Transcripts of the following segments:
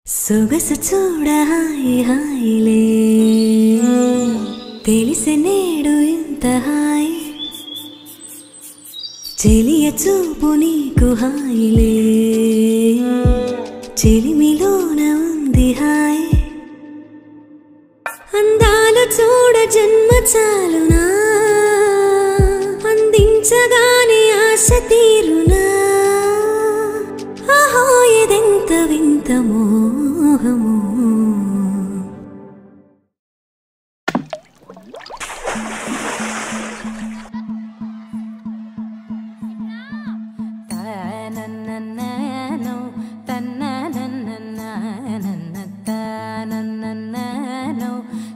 సొగసు చూడ హాయి హాయిలే తెలిసే నేడు ఇంత హాయి చెలియ చూపు నీకు హాయిలే చెలిమిలోన ఉంది హాయి అందాలు చూడ జన్మ చాలునా అందించగానే ఆశ తీరునా ఆహో ఎదెంత వింత మోహము తనననననో, తననననననన, తనననననో,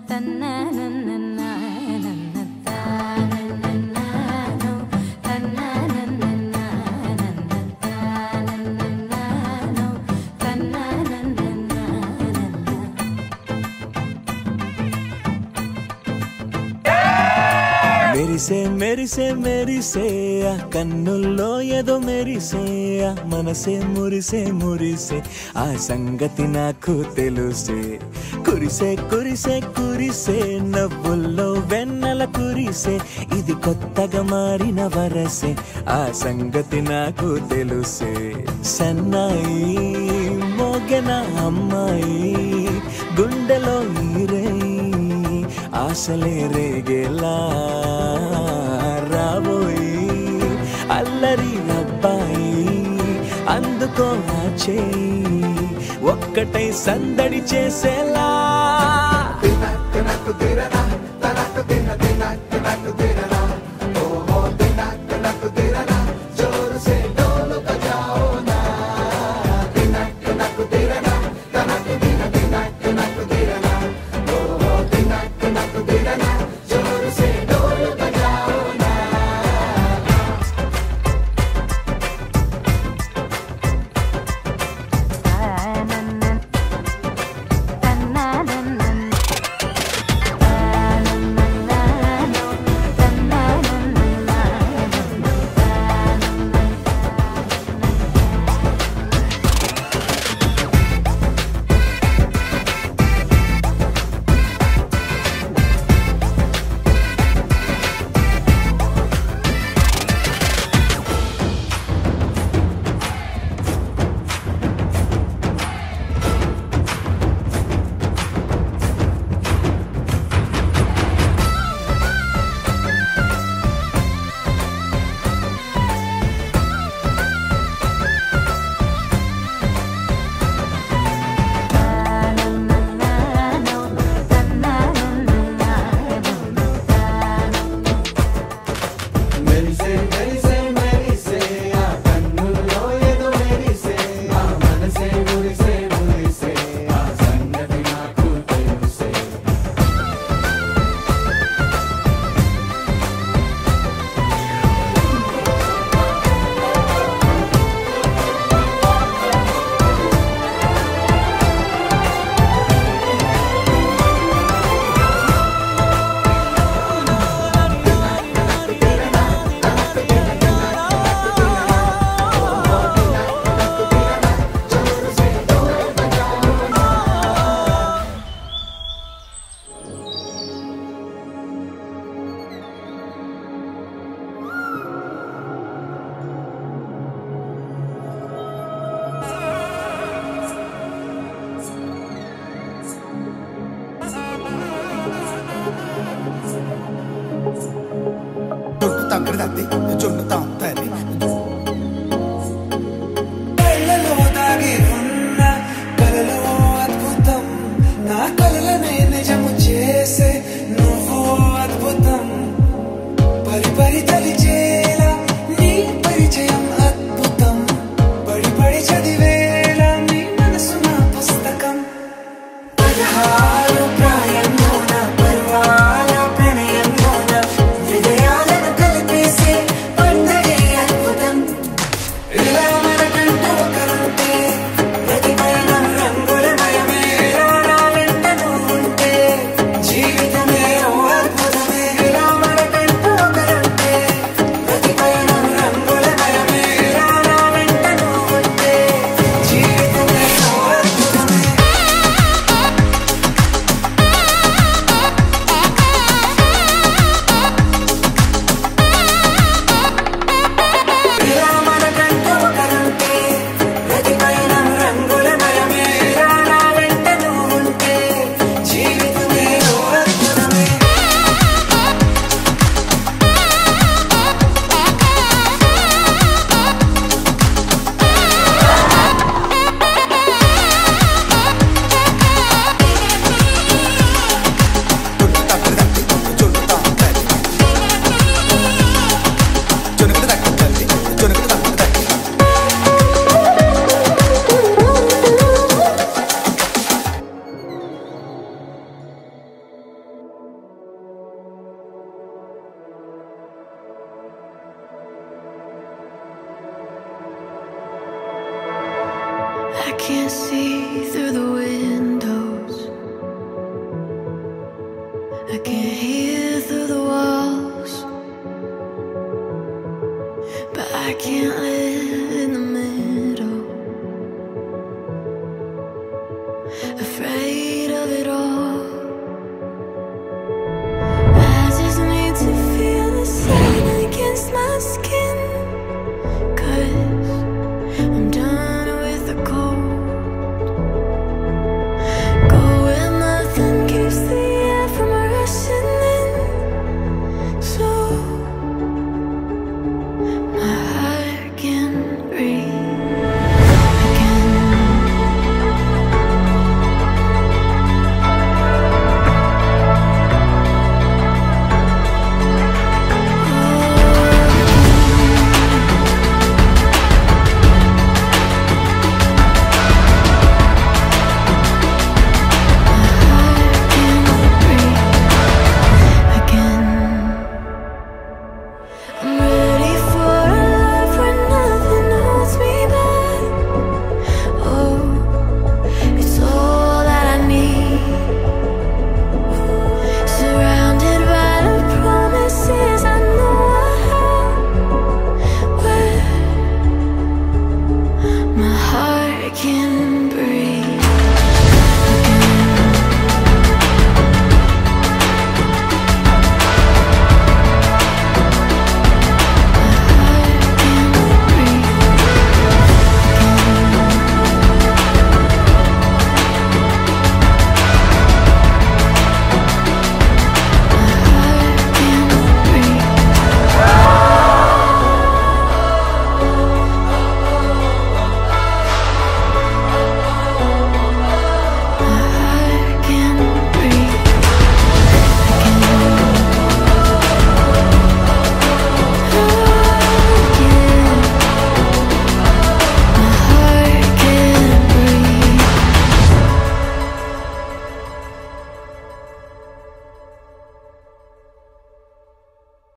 తననననననన, తనననననో, తననననననన, తనననననో, తనననననన. మెరిసే మెరిసే మెరిసే ఆ కన్నుల్లో ఏదో మెరిసే ఆ మనసే మురిసే మురిసే ఆ సంగతి నాకు తెలుసే కురిసే కురిసే కురిసే నవ్వుల్లో వెన్నెల కురిసే ఇది కొత్తగా మారిన వరసే ఆ సంగతి నాకు తెలుసే సన్నాయి మోగెన అమ్మాయి గుండెలో ఈరే ఆశలే రేగేలా రాబోయి అల్లరి అబ్బాయి అందుకో నా చేయి ఒక్కటై సందడి చేసేలా మెరిసే మెరిసే మెరిసే ఆ కన్నుల్లో ఏదో మెరిసే ఆ మనసే మురిసే మురిసే ఆ సంగతి నాకు తెలుసే జొట్టు తగ్గడది జొట్టు తాంతరి కళ్ళలో దాగి ఉన్న కలలో అద్భుతం నా కలలనే నిజము చేసే నువ్వు అద్భుతం పరి పరి తలిచేలా నీ పరిచయం అద్భుతం పడి పడి చదివేలా నీ మనసు నా పుస్తకం పదహారు ప్రాయంలోన పర్వాల ప్రణయంలోన హృదయాలను కలిపేసే afraid of it all.